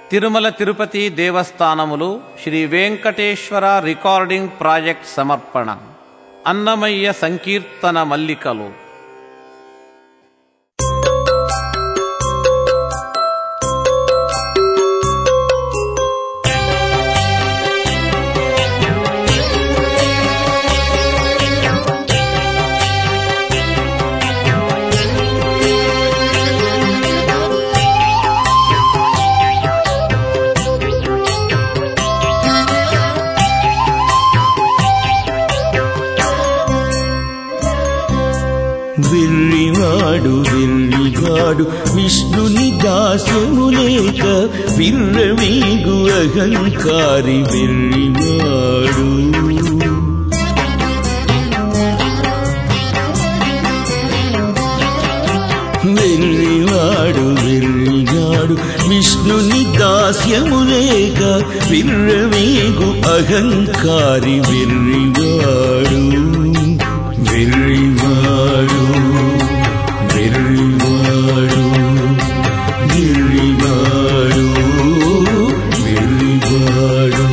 తిరుమల తిరుపతి దేవస్థానములు Sri Venkateswara recording project సమర్పణ అన్నమయ్య సంకీర్తన మల్లికలు విర్రివాడు విర్రివాడు విష్ణుని దాస్యము లేక విర్రవీగు అహంకారి వెర్రివాడు వెర్రివాడు వెర్రివాడు విష్ణుని దాస్యము లేక విర్రవీగు అహంకారి వెర్రివాడు వెర్రివాడు వెర్రివాడు వెర్రివాడు వెర్రివాడు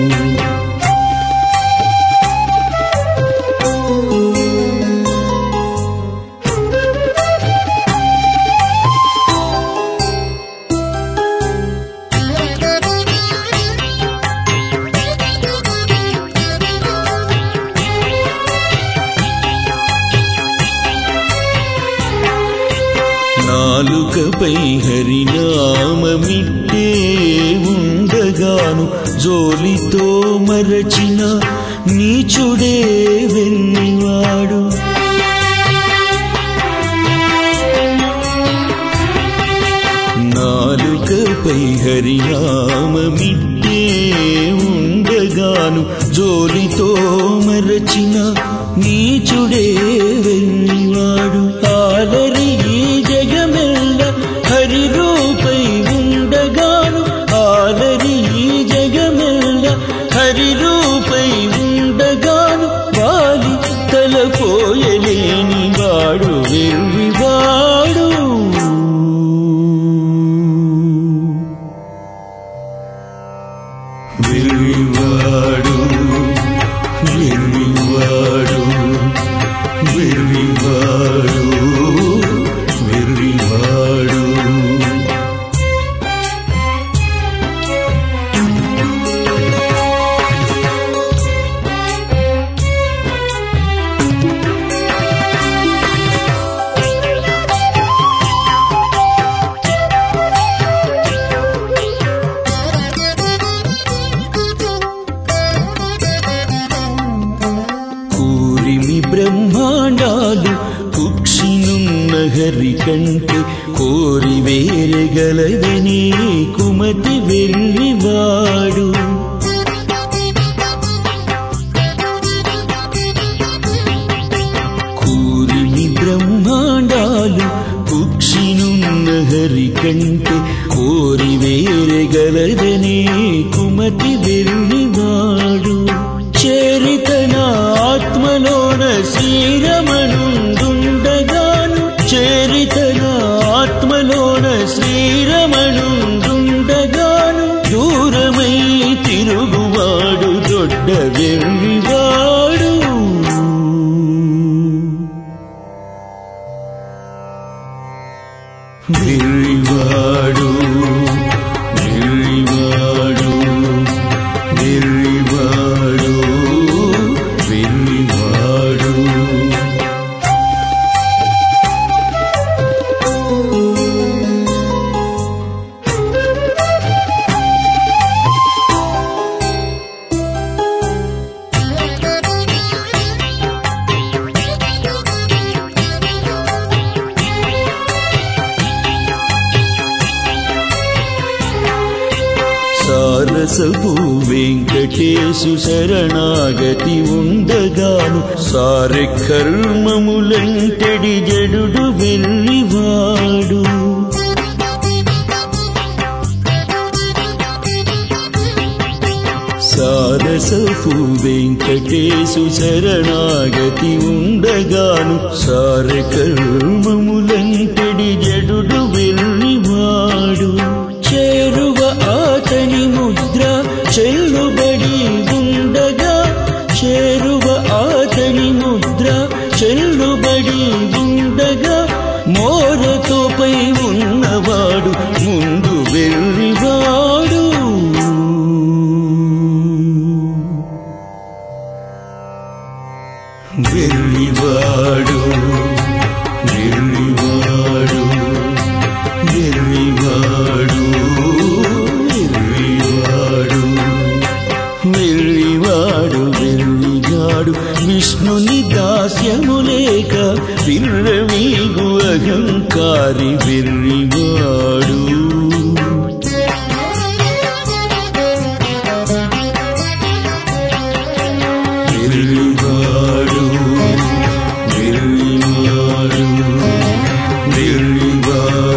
నాలుకపై హరినామమిట్టే ఉండగాను జోలితో మరచిన నీచుడే వెన్నివాడు నాలుకపై హరినామమిట్టే ఉండగాను జోలితో మరచిన నీచుడే వెన్నివాడు ఆలరి ఈ జగమెల్ల హరి రూపై ఉండగాను ఆలరి ఈ జగమెల్ల హరి రూపై ఉండగాను వాలి తలపోయలేని వాడు వెర్రివాడు వెర్రివాడు వెర్రివాడు వెర్రివాడు వెర్రివాడు కూరిమి బ్రహ్మాండాలు కుక్షినున్న హరి కంటే కోరి వేరగలవని కుమతి వెర్రివాడు కూరిమి బ్రహ్మాండాలు కుక్షినున్న హరి కంటే కోరి వేరగలదనే కుమతి వెర్రివాడు చేరితన ఆత్మలోన శ్రీరమణుండుండగాను చేరితన ఆత్మలోన శ్రీరమణుండుండగాను దూరమై తిరుగువాడు దొడ్డ వెర్రివాడు వెర్రివాడు వెర్రివాడు వెర్రివాడు వెర్రివాడు సారసపు వెంకటేశు శరణాగతి ఉండగాను సారె కర్మములంటడి జడుడు వెర్రివాడు సారసపు వెంకటేశు శరణాగతి ఉండగాను సారె కర్మములంటడి జడుడు వెర్రివాడు చేరువ ఆ వెర్రివాడు వెర్రివాడు వెర్రివాడు వెర్రివాడు వెర్రివాడు వెర్రిగాడు విష్ణుని దాస్యము లేక విర్రవీగు అహంకారి వెర్రివాడు వెర్రివాడు వెర్రివాడు వెర్రివాడు